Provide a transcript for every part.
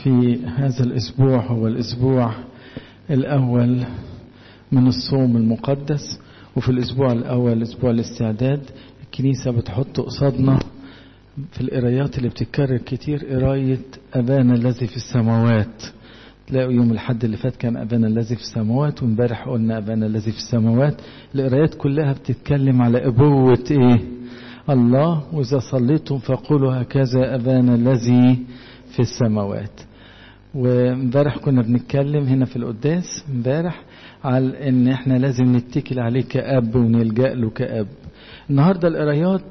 في هذا الأسبوع هو الأسبوع الأول من الصوم المقدس وفي الأسبوع الأول أسبوع الاستعداد الكنيسة بتحط قصادنا في القرايات اللي بتتكرر كتير قراية أبانا الذي في السماوات تلاقوا يوم الحد اللي فات كان أبانا الذي في السماوات وامبارح قلنا أبانا الذي في السماوات القرايات كلها بتتكلم على أبوة إيه الله وإذا صليتم فقولوا هكذا أبانا الذي في السماوات وامبارح كنا بنتكلم هنا في القداس امبارح على ان احنا لازم نتكل عليه كأب ونلجأ له كأب النهاردة القرايات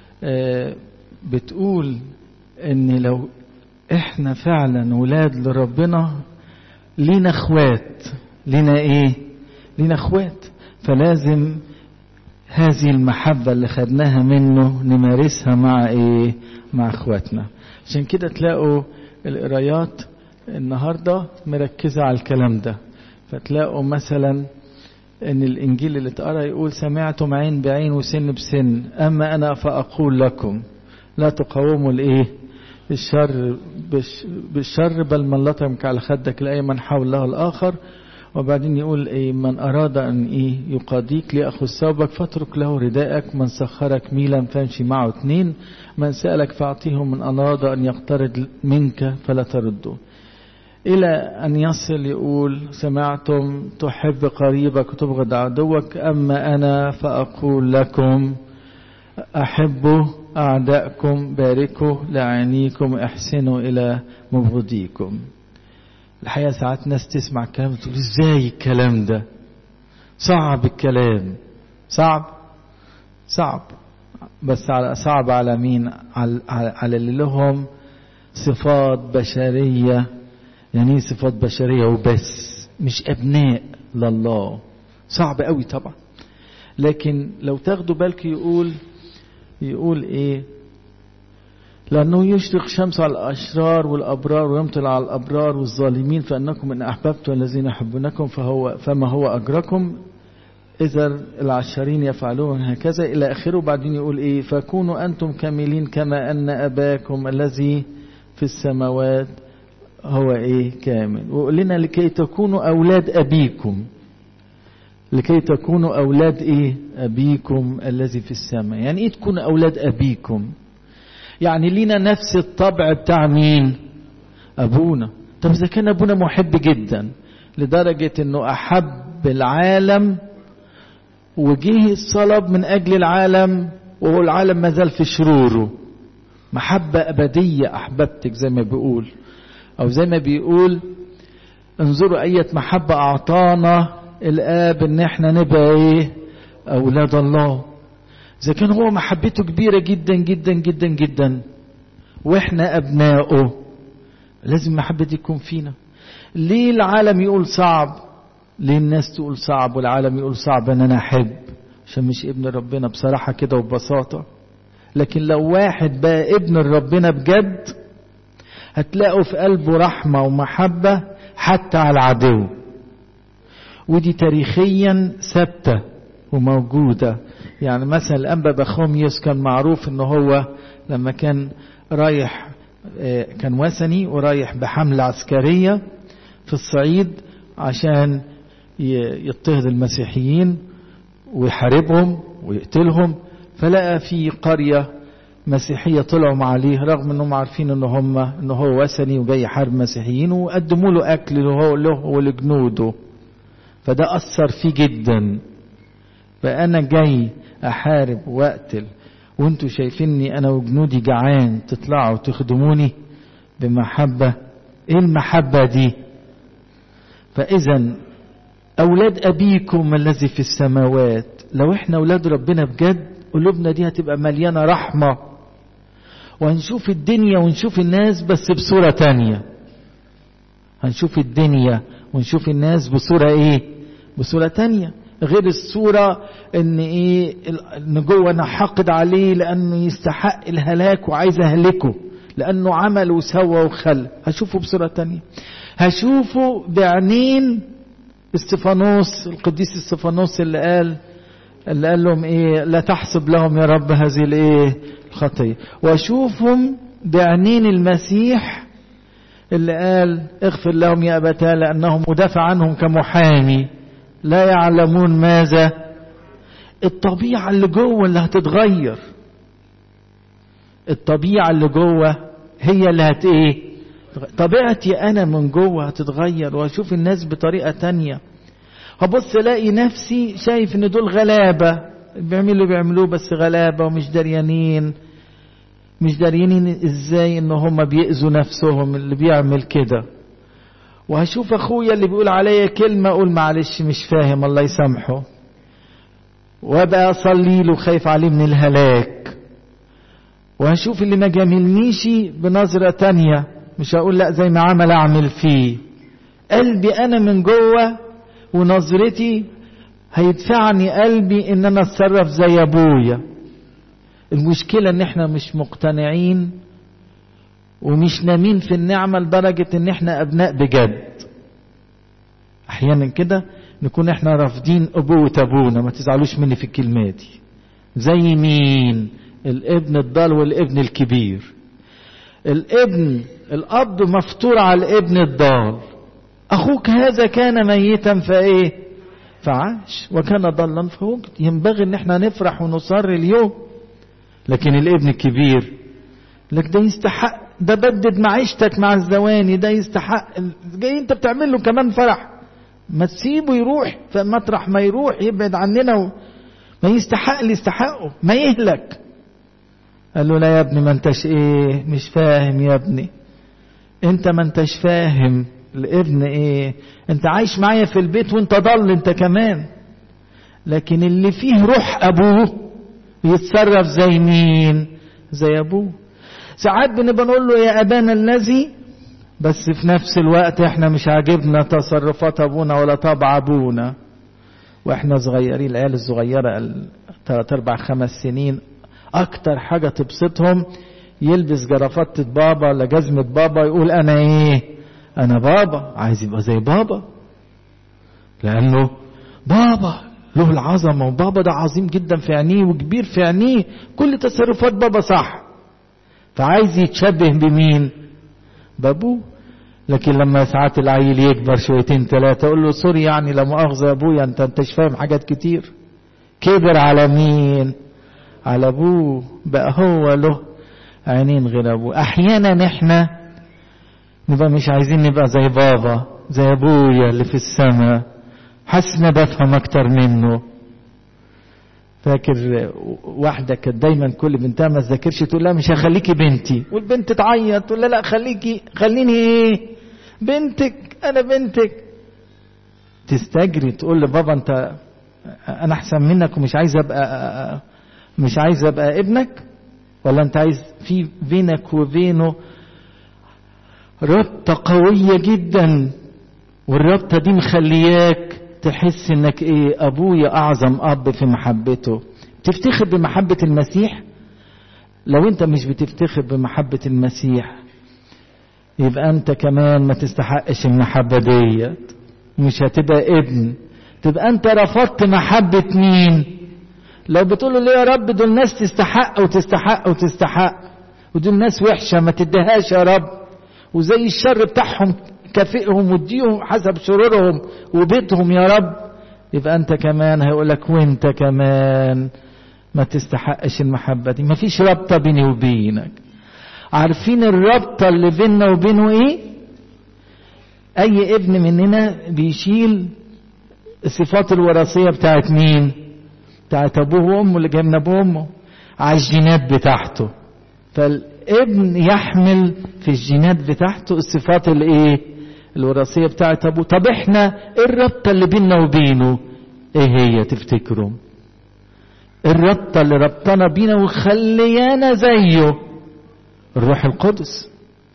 بتقول ان لو احنا فعلا ولاد لربنا لينا اخوات لينا ايه لينا اخوات فلازم هذه المحبة اللي خدناها منه نمارسها مع ايه مع اخواتنا عشان كده تلاقوا القرايات النهاردة مركزة على الكلام ده فتلاقوا مثلا ان الانجيل اللي اتقرا يقول سمعتم عين بعين وسن بسن اما انا فاقول لكم لا تقاوموا الايه الشر بالشر بل من لطمك على خدك لايمن حول له الاخر وبعدين يقول ايه من اراد ان ايه يقاضيك ليأخذ ثوبك فاترك له رداءك من سخرك ميلا فامشي معه اثنين من سألك فاعطيه من اراد ان يقترض منك فلا ترده إلى أن يصل يقول سمعتم تحب قريبك وتبغض عدوك أما أنا فأقول لكم أحبوا أعداءكم باركوا لعينيكم احسنوا إلى مبغضيكم الحقيقة ساعات ناس تسمع الكلام تقول ازاي الكلام ده صعب الكلام صعب صعب بس على صعب على مين على, على اللي لهم صفات بشريه يعني صفات بشرية وبس مش أبناء لله صعب قوي طبعا لكن لو تاخدوا بالك يقول يقول ايه لأنه يشرق شمس على الأشرار والأبرار ويمطل على الأبرار والظالمين فأنكم إن أحببتم الذين يحبونكم فهو فما هو أجركم إذا العشرين يفعلون هكذا إلى آخره وبعدين يقول إيه فكونوا أنتم كاملين كما أن أباكم الذي في السماوات هو ايه كامل وقول لنا لكي تكونوا اولاد ابيكم لكي تكونوا اولاد ايه ابيكم الذي في السماء يعني ايه تكونوا اولاد ابيكم يعني لينا نفس الطبع بتاع مين ابونا طب اذا كان ابونا محب جدا لدرجة انه احب العالم وجه الصلب من اجل العالم وهو العالم ما زال في شروره محبة ابدية احببتك زي ما بيقول أو زي ما بيقول انظروا أية محبة أعطانا الآب إن إحنا نبقى إيه أولاد الله إذا كان هو محبته كبيرة جدا جدا جدا جدا وإحنا أبنائه لازم محبة دي تكون فينا ليه العالم يقول صعب ليه الناس تقول صعب والعالم يقول صعب ان انا احب عشان مش ابن ربنا بصراحة كده وببساطة لكن لو واحد بقى ابن ربنا بجد هتلاقوا في قلبه رحمة ومحبة حتى على العدو ودي تاريخيا ثابتة وموجودة يعني مثلا الأنبا بخوميوس كان معروف ان هو لما كان رايح كان وثني ورايح بحملة عسكرية في الصعيد عشان يضطهد المسيحيين ويحاربهم ويقتلهم فلقى في قرية مسيحية طلعوا عليه رغم انهم عارفين ان هم ان هو وثني وجاي يحارب مسيحيين وقدموا له اكل له له ولجنوده فده اثر فيه جدا فانا جاي احارب واقتل وانتوا شايفيني انا وجنودي جعان تطلعوا تخدموني بمحبة ايه المحبة دي فاذا اولاد ابيكم الذي في السماوات لو احنا اولاد ربنا بجد قلوبنا دي هتبقى مليانة رحمة وهنشوف الدنيا ونشوف الناس بس بصورة تانية هنشوف الدنيا ونشوف الناس بصورة ايه بصورة تانية غير الصورة ان ايه ان جوه انا حاقد عليه لانه يستحق الهلاك وعايز اهلكه لانه عمل وسوى وخلى هشوفه بصورة تانية هشوفه بعينين استفانوس القديس استفانوس اللي قال اللي قال لهم ايه لا تحسب لهم يا رب هذه الايه الخطيه واشوفهم بعينين المسيح اللي قال اغفر لهم يا أبتاه لأنهم مدافع عنهم كمحامي لا يعلمون ماذا الطبيعة اللي جوه اللي هتتغير الطبيعة اللي جوه هي اللي هت ايه طبيعتي انا من جوه هتتغير واشوف الناس بطريقة تانية هبص الاقي نفسي شايف ان دول غلابة بيعملوا اللي بيعملوه بس غلابة ومش دريانين مش داريين ازاي ان هم بيأذوا نفسهم اللي بيعمل كده وهشوف اخويا اللي بيقول عليا كلمة اقول معلش مش فاهم الله يسامحه وابقى اصلي له خايف عليه من الهلاك وهشوف اللي ما جاملنيش بنظرة تانية مش هقول لا زي ما عمل اعمل فيه قلبي انا من جوه ونظرتي هيدفعني قلبي ان انا اتصرف زي ابويا المشكلة ان احنا مش مقتنعين ومش نامين في النعمة لدرجة ان احنا ابناء بجد احيانا كده نكون احنا رافضين ابوة ابونا ما تزعلوش مني في الكلمة دي زي مين الابن الضال والابن الكبير الابن الاب مفطور على الابن الضال اخوك هذا كان ميتا فايه فعاش وكان ضالا فوجد ينبغي ان احنا نفرح ونصر اليوم لكن الابن الكبير لك ده يستحق ده بدد معيشتك مع الزواني ده يستحق جاي انت بتعمل له كمان فرح ما تسيبه يروح فمطرح ما يروح يبعد عننا و... ما يستحق اللي يستحقه ما يهلك قال له لا يا ابني ما انتش ايه مش فاهم يا ابني انت ما انتش فاهم الابن ايه انت عايش معايا في البيت وانت ضل انت كمان لكن اللي فيه روح ابوه يتصرف زي مين زي ابوه ساعات بنبقى نقول له يا ابانا الذي بس في نفس الوقت احنا مش عاجبنا تصرفات ابونا ولا طبع ابونا واحنا صغيرين العيال الصغيره ثلاث اربع خمس سنين اكتر حاجه تبسطهم يلبس جرافطة بابا ولا جزمة بابا يقول انا ايه انا بابا عايز يبقى زي بابا لانه بابا له العظمة وبابا ده عظيم جدا في عينيه وكبير في عينيه كل تصرفات بابا صح فعايز يتشبه بمين بابوه لكن لما ساعات العيل يكبر شويتين ثلاثة أقول له سوري يعني لا مؤاخذة يا أبويا أنت أنتش فاهم حاجات كتير كبر على مين على أبوه بقى هو له عينين غير أبوه أحيانا إحنا نبقى مش عايزين نبقى زي بابا زي أبويا اللي في السماء حاسس إن بفهم أكتر منه فاكر واحدة كانت دايما كل بنتها ما تذاكرش تقول لها مش هخليكي بنتي والبنت تعيط تقول لها لا خليكي خليني ايه بنتك انا بنتك تستجري تقول لبابا انت انا احسن منك ومش عايز ابقى مش عايز ابقى ابنك ولا انت عايز في بينك وبينه ربطة قوية جدا والربطة دي مخلياك تحس انك ايه ابويا اعظم اب في محبته تفتخر بمحبة المسيح لو انت مش بتفتخر بمحبة المسيح يبقى انت كمان ما تستحقش المحبة ديت مش هتبقى ابن تبقى انت رفضت محبة مين لو بتقول له ليه يا رب دول ناس تستحق وتستحق وتستحق ودول ناس وحشة ما تديهاش يا رب وزي الشر بتاعهم كافئهم واديهم حسب شرورهم وبيتهم يا رب يبقى انت كمان هيقولك وانت كمان ما تستحقش المحبة دي مفيش رابطة بيني وبينك عارفين الرابطة اللي بيننا وبينه ايه اي ابن مننا بيشيل الصفات الوراثية بتاعت مين بتاعت ابوه وامه اللي جاي من ابوه وامه على الجينات بتاعته فالابن يحمل في الجينات بتاعته الصفات الايه الوراثيه بتاعت ابوه طب احنا ايه الربطه اللي بيننا وبينه ايه هي تفتكروا الربطه اللي ربطنا بينا وخليانا زيه الروح القدس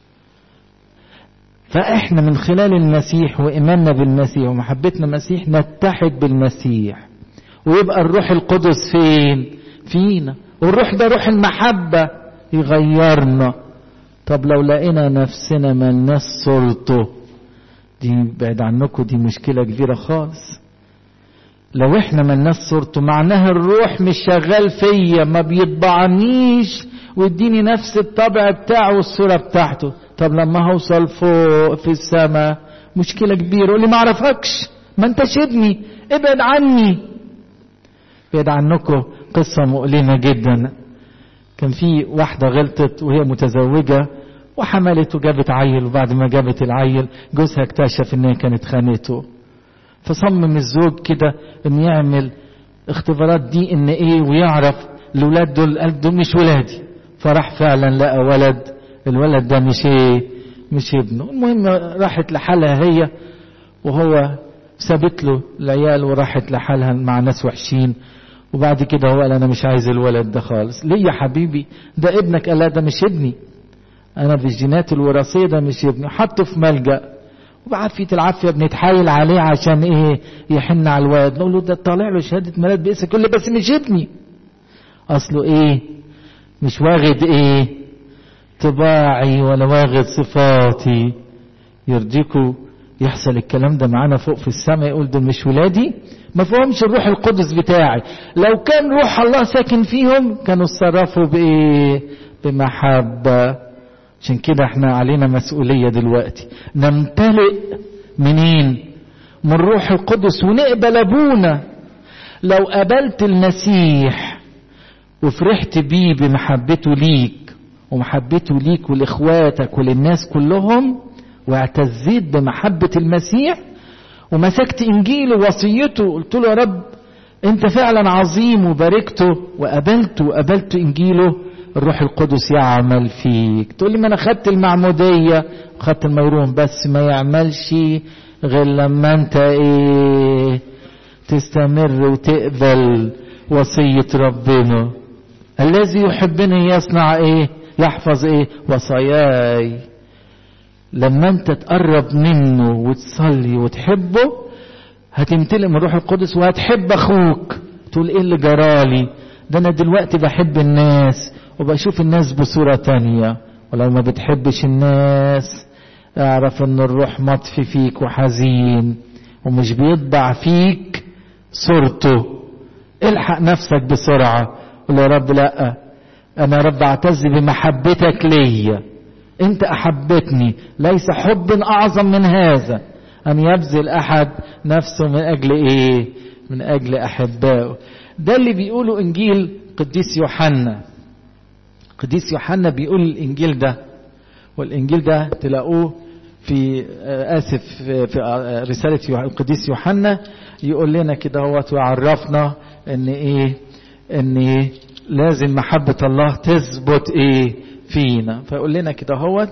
فاحنا من خلال المسيح وايماننا بالمسيح ومحبتنا المسيح نتحد بالمسيح ويبقى الروح القدس فين فينا والروح ده روح المحبه يغيرنا طب لو لقينا نفسنا ملناش صورته دي بعد عنكم دي مشكلة كبيرة خالص لو احنا ملناش صورته معناها الروح مش شغال فيا ما بيطبعنيش ويديني نفس الطبع بتاعه والصورة بتاعته طب لما هوصل فوق في السماء مشكلة كبيرة يقول لي ما اعرفكش ما انتش ابني ابعد عني ابعد عنكم قصة مؤلمة جدا كان في واحدة غلطت وهي متزوجة وحملت وجابت عيل وبعد ما جابت العيل جوزها اكتشف ان هي كانت خانته فصمم الزوج كده ان يعمل اختبارات دي ان ايه ويعرف الولاد دول قال دول مش ولادي فراح فعلا لقى ولد الولد ده مش ايه مش ابنه المهم راحت لحالها هي وهو سابت له العيال وراحت لحالها مع ناس وحشين وبعد كده هو قال انا مش عايز الولد ده خالص ليه يا حبيبي ده ابنك قال لا ده مش ابني انا في الجينات الوراثيه ده مش ابني حطه في ملجأ وبعافية العافية بنتحايل عليه عشان ايه يحن على الواد نقول له ده طالع له شهادة ميلاد باسمك يقول لي بس مش ابني اصله ايه مش واخد ايه طباعي ولا واخد صفاتي يرضيكوا يحصل الكلام ده معانا فوق في السماء يقول دول مش ولادي ما فهمش الروح القدس بتاعي لو كان روح الله ساكن فيهم كانوا اتصرفوا بايه بمحبه عشان كده احنا علينا مسؤولية دلوقتي نمتلئ منين من روح القدس ونقبل ابونا لو قبلت المسيح وفرحت بيه بمحبته ليك ومحبته ليك ولاخواتك وللناس كلهم واعتزيت بمحبة المسيح ومسكت انجيله ووصيته قلت له يا رب انت فعلا عظيم وباركته وقبلته وقبلت انجيله الروح القدس يعمل فيك تقول لي ما انا خدت المعمودية خدت الميرون بس ما يعملش غير لما انت ايه تستمر وتقبل وصية ربنا الذي يحبني يصنع ايه يحفظ ايه وصاياي لما انت تقرب منه وتصلي وتحبه هتمتلئ من روح القدس وهتحب اخوك تقول ايه اللي جرالي ده انا دلوقتي بحب الناس وبشوف الناس بصورة تانية ولو ما بتحبش الناس اعرف ان الروح مطفي فيك وحزين ومش بيطبع فيك صورته الحق نفسك بسرعة قول يا رب لا انا رب اعتز بمحبتك ليا انت احبتني ليس حب اعظم من هذا ان يبذل احد نفسه من اجل ايه من اجل احبائه ده اللي بيقوله انجيل قديس يوحنا قديس يوحنا بيقول الانجيل ده والانجيل ده تلاقوه في اسف في رساله القديس يوحنا يقول لنا كده هو ويعرفنا ان ايه ان إيه لازم محبه الله تثبت ايه فينا فيقول لنا كده هو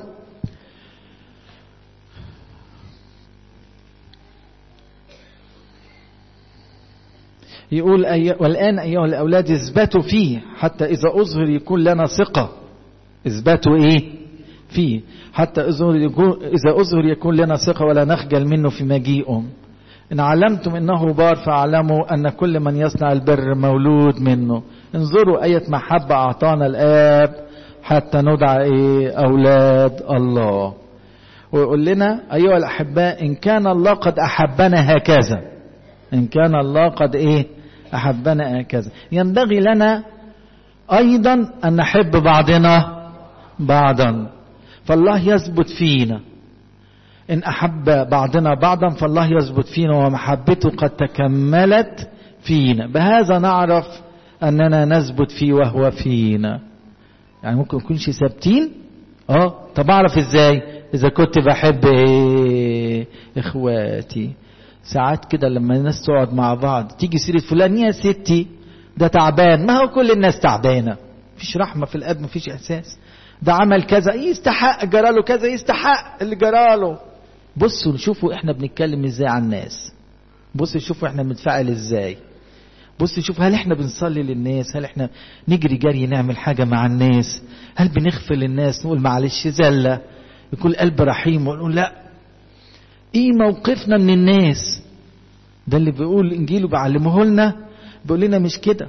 يقول أي... والآن أيها الأولاد اثبتوا فيه حتى إذا أظهر يكون لنا ثقة اثبتوا إيه فيه حتى أظهر يكون... إذا أظهر يكون لنا ثقة ولا نخجل منه في مجيئهم إن علمتم إنه بار فاعلموا أن كل من يصنع البر مولود منه انظروا أية محبة أعطانا الآب حتى ندعى إيه أولاد الله ويقول لنا أيها الأحباء إن كان الله قد أحبنا هكذا إن كان الله قد إيه أحبنا هكذا ينبغي لنا أيضا أن نحب بعضنا بعضا فالله يثبت فينا إن أحب بعضنا بعضا فالله يثبت فينا ومحبته قد تكملت فينا بهذا نعرف أننا نثبت فيه وهو فينا يعني ممكن نكونش ثابتين اه طب اعرف ازاي اذا كنت بحب ايه اخواتي ساعات كده لما الناس تقعد مع بعض تيجي سيرة فلان يا ستي ده تعبان ما هو كل الناس تعبانة مفيش رحمة في القلب مفيش احساس ده عمل كذا يستحق جراله كذا يستحق اللي جراله بصوا شوفوا احنا بنتكلم ازاي عن الناس بصوا شوفوا احنا بنتفاعل ازاي بص شوف هل احنا بنصلي للناس هل احنا نجري جري نعمل حاجة مع الناس هل بنغفل للناس نقول معلش زلة يكون قلب رحيم ونقول لا ايه موقفنا من الناس ده اللي بيقول الانجيل وبعلمه لنا بيقول لنا مش كده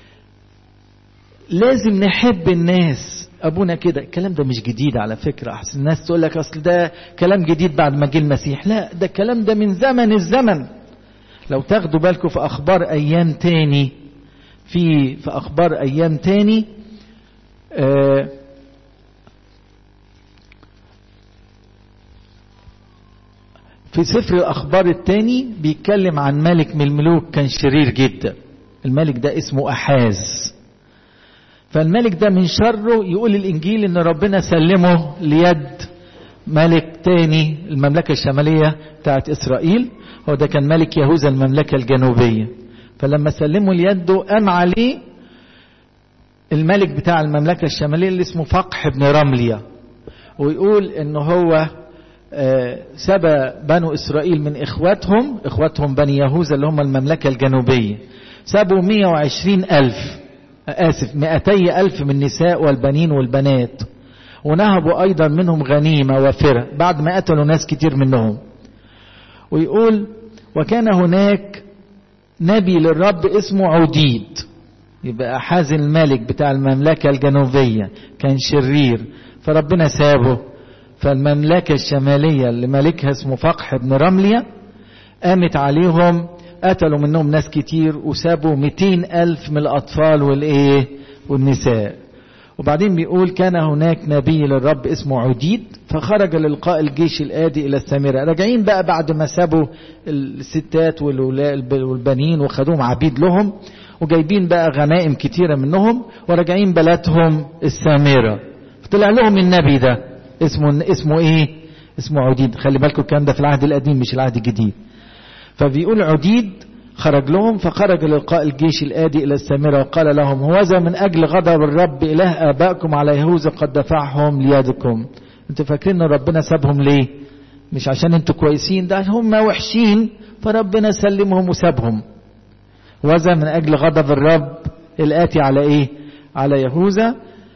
لازم نحب الناس ابونا كده الكلام ده مش جديد على فكرة احسن الناس تقول لك اصل ده كلام جديد بعد ما جه المسيح لا ده الكلام ده من زمن الزمن لو تاخدوا بالكم في اخبار ايام تاني في في اخبار ايام تاني آه في سفر الأخبار الثاني بيتكلم عن ملك من الملوك كان شرير جدا الملك ده اسمه أحاز فالملك ده من شره يقول الإنجيل إن ربنا سلمه ليد ملك تاني المملكة الشمالية بتاعت إسرائيل هو ده كان ملك يهوذا المملكة الجنوبية فلما سلمه ليده قام عليه الملك بتاع المملكة الشمالية اللي اسمه فقح بن رمليا ويقول ان هو سبى بنو اسرائيل من اخواتهم اخواتهم بني يهوذا اللي هم المملكة الجنوبية سابوا 120 الف اسف 200 الف من النساء والبنين والبنات ونهبوا ايضا منهم غنيمة وفرة بعد ما قتلوا ناس كتير منهم ويقول وكان هناك نبي للرب اسمه عديد يبقى حازن الملك بتاع المملكة الجنوبية كان شرير فربنا سابه فالمملكة الشمالية اللي ملكها اسمه فقح بن رملية قامت عليهم قتلوا منهم ناس كتير وسابوا 200 ألف من الأطفال والإيه والنساء وبعدين بيقول كان هناك نبي للرب اسمه عديد فخرج للقاء الجيش الآدي إلى السامرة راجعين بقى بعد ما سابوا الستات والبنين وخدوهم عبيد لهم وجايبين بقى غنائم كتيرة منهم وراجعين بلدهم السامرة طلع لهم النبي ده اسمه اسمه ايه اسمه عديد خلي بالكم الكلام ده في العهد القديم مش العهد الجديد فبيقول عديد خرج لهم فخرج للقاء الجيش الآدي إلى السامرة وقال لهم هوذا من أجل غضب الرب إله آبائكم على يهوذا قد دفعهم ليدكم انتوا فاكرين ان ربنا سابهم ليه مش عشان انتوا كويسين ده هم وحشين فربنا سلمهم وسابهم وذا من أجل غضب الرب الآتي على إيه على يهوذا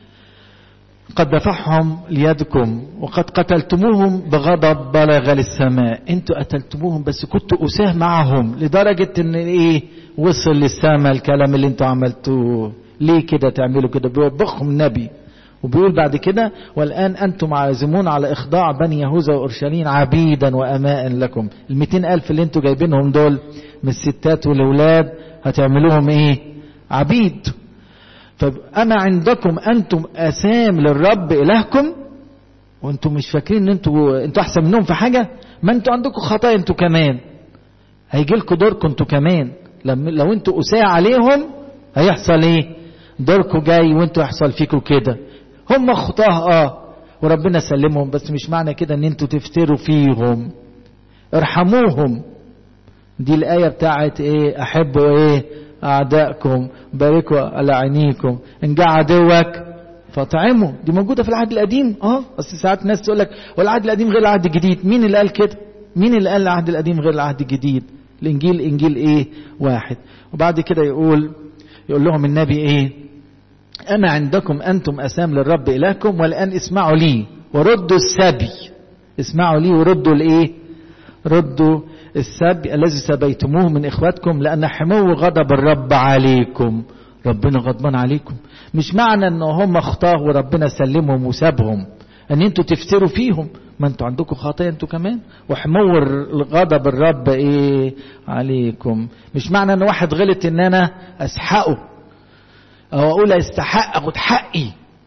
قد دفعهم ليدكم وقد قتلتموهم بغضب بلغ للسماء انتوا قتلتموهم بس كنتوا أساه معهم لدرجة ان ايه وصل للسماء الكلام اللي انتوا عملتوه ليه كده تعملوا كده بيوبخهم النبي وبيقول بعد كده والآن أنتم عازمون على إخضاع بني يهوذا وأورشليم عبيدا وأماء لكم المئتين ألف اللي انتوا جايبينهم دول من الستات والأولاد هتعملوهم إيه عبيد فأما عندكم أنتم أسام للرب إلهكم وانتم مش فاكرين ان انتوا انتوا احسن منهم في حاجه ما انتوا عندكم خطايا انتوا كمان هيجي لكم دوركم انتوا كمان لما لو انتوا اساء عليهم هيحصل ايه دوركم جاي وانتوا يحصل فيكم كده هم خطاه اه وربنا سلمهم بس مش معنى كده ان انتوا تفتروا فيهم ارحموهم دي الآية بتاعت ايه احبوا ايه اعدائكم باركوا على عينيكم ان جاء عدوك فاطعمه دي موجودة في العهد القديم اه اصل ساعات ناس تقول لك والعهد القديم غير العهد الجديد مين اللي قال كده مين اللي قال العهد القديم غير العهد الجديد الانجيل انجيل ايه واحد وبعد كده يقول يقول لهم النبي ايه اما عندكم انتم اسام للرب الهكم والان اسمعوا لي وردوا السبي اسمعوا لي وردوا الايه ردوا السبي الذي سبيتموه من اخواتكم لان حمو غضب الرب عليكم ربنا غضبان عليكم مش معنى ان هم اخطاه وربنا سلمهم وسابهم ان انتوا تفتروا فيهم ما انتوا عندكم خطايا انتوا كمان وحمو غضب الرب ايه عليكم مش معنى ان واحد غلط ان انا اسحقه او اقول استحق اخد حقي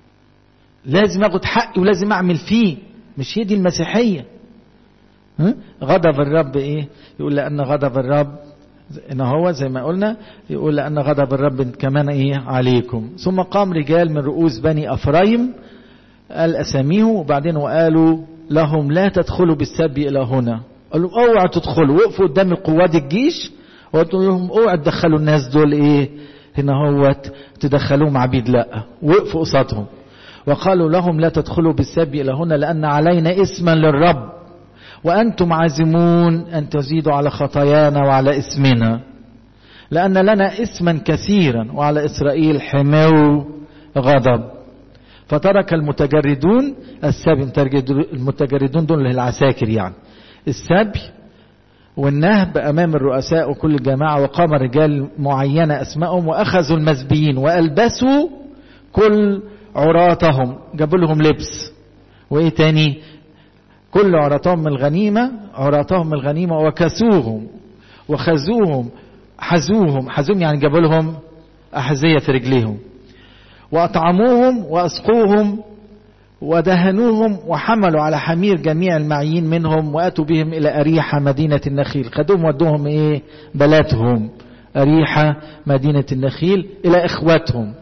لازم اخد حقي ولازم اعمل فيه مش هي دي المسيحيه ها؟ غضب الرب ايه يقول لان غضب الرب ان هو زي ما قلنا يقول لان غضب الرب كمان ايه عليكم ثم قام رجال من رؤوس بني افرايم قال اساميهم وبعدين وقالوا لهم لا تدخلوا بالسبي الى هنا قالوا اوعوا تدخلوا وقفوا قدام قوات الجيش وقالوا لهم اوعوا تدخلوا الناس دول ايه هنا هوت تدخلوهم عبيد لا وقفوا قصادهم وقالوا لهم لا تدخلوا بالسبي الى هنا لان علينا اسما للرب وأنتم عازمون أن تزيدوا على خطايانا وعلى اسمنا لأن لنا اسما كثيرا وعلى إسرائيل حمو غضب فترك المتجردون السبي المتجردون دول العساكر يعني السبي والنهب أمام الرؤساء وكل الجماعة وقام رجال معينة أسمائهم وأخذوا المزبيين وألبسوا كل عراتهم جابوا لهم لبس وإيه تاني كل عراتهم من الغنيمة عراتهم من الغنيمة وكسوهم وخزوهم حزوهم حزوهم يعني جابوا لهم أحذية في رجليهم وأطعموهم وأسقوهم ودهنوهم وحملوا على حمير جميع المعيين منهم واتوا بهم الى اريحه مدينه النخيل خدوهم ودوهم ايه بلدهم اريحه مدينه النخيل الى اخواتهم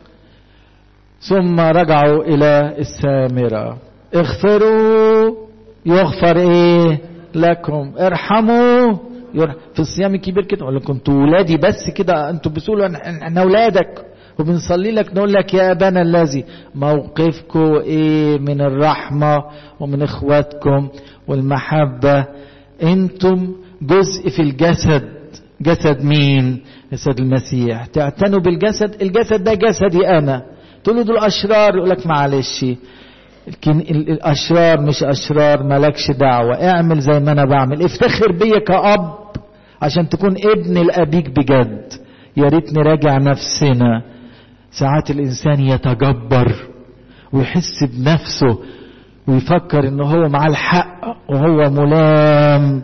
ثم رجعوا الى السامره اغفروا يغفر ايه لكم ارحموا يرحم. في الصيام الكبير كده اقول لكم انتوا ولادي بس كده انتوا بتقولوا احنا اولادك وبنصلي لك نقول لك يا ابانا الذي موقفكم ايه من الرحمه ومن اخواتكم والمحبه انتم جزء في الجسد جسد مين جسد المسيح تعتنوا بالجسد الجسد ده جسدي انا تقولوا دول اشرار يقول لك معلش لكن الاشرار مش اشرار مالكش دعوه اعمل زي ما انا بعمل افتخر بيا كاب عشان تكون ابن لابيك بجد يا ريت نراجع نفسنا ساعات الانسان يتجبر ويحس بنفسه ويفكر ان هو مع الحق وهو ملام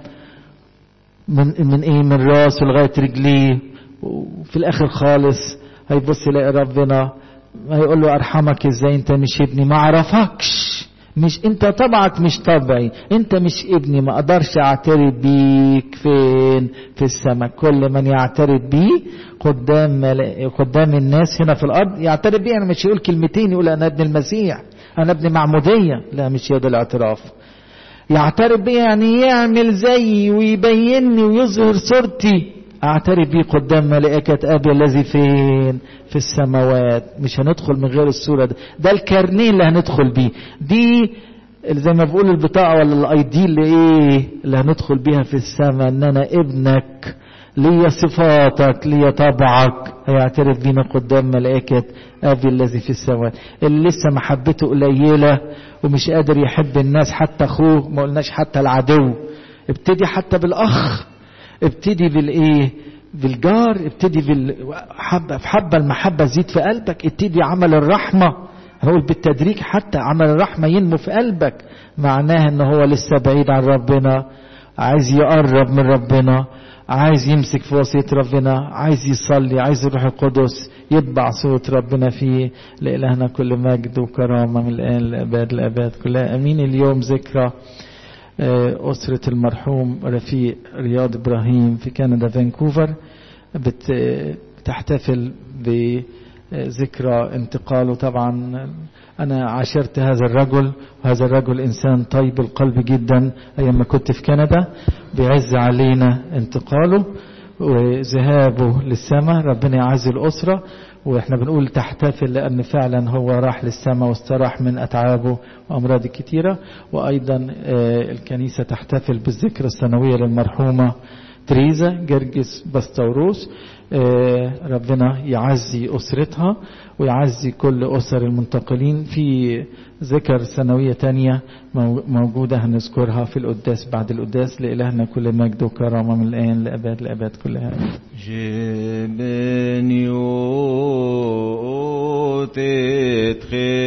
من من ايه من راسه لغايه رجليه وفي الاخر خالص هيبص يلاقي ربنا هيقول له ارحمك ازاي انت مش ابني ما اعرفكش مش انت طبعك مش طبعي انت مش ابني ما اقدرش اعترف بيك فين في السماء كل من يعترف بيه قدام ملا... قدام الناس هنا في الارض يعترف بيه انا مش يقول كلمتين يقول انا ابن المسيح انا ابن معموديه لا مش هذا الاعتراف يعترف بيه يعني يعمل زيي ويبينني ويظهر صورتي اعترف بيه قدام ملائكة ابي الذي فين في السماوات مش هندخل من غير الصورة ده ده الكارنيه اللي هندخل بيه دي زي ما بقول البطاقة ولا الاي دي اللي ايه اللي هندخل بيها في السماء ان انا ابنك ليا صفاتك ليا طبعك هيعترف بينا قدام ملائكة أبي الذي في السماوات اللي لسه محبته قليلة ومش قادر يحب الناس حتى أخوه ما قلناش حتى العدو ابتدي حتى بالأخ ابتدي بالايه بالجار ابتدي بالحبه في حبه المحبه تزيد في قلبك ابتدي عمل الرحمه هقول بالتدريج حتى عمل الرحمه ينمو في قلبك معناه ان هو لسه بعيد عن ربنا عايز يقرب من ربنا عايز يمسك في وصية ربنا عايز يصلي عايز الروح القدس يتبع صوت ربنا فيه لإلهنا كل مجد وكرامة من الآن لأباد الأباد كلها أمين اليوم ذكرى أسرة المرحوم رفيق رياض إبراهيم في كندا فانكوفر بتحتفل بذكرى انتقاله طبعا أنا عاشرت هذا الرجل وهذا الرجل إنسان طيب القلب جدا أيام ما كنت في كندا بيعز علينا انتقاله وذهابه للسماء ربنا يعز الأسرة واحنا بنقول تحتفل لأن فعلا هو راح للسماء واستراح من أتعابه وأمراض كتيرة وأيضا الكنيسة تحتفل بالذكرى السنوية للمرحومة تريزا جرجس بستوروس ربنا يعزي أسرتها ويعزي كل أسر المنتقلين في ذكر سنوية تانية موجودة هنذكرها في القداس بعد القداس لإلهنا كل مجد وكرامة من الآن لأباد لأباد كلها جبن يوتت خير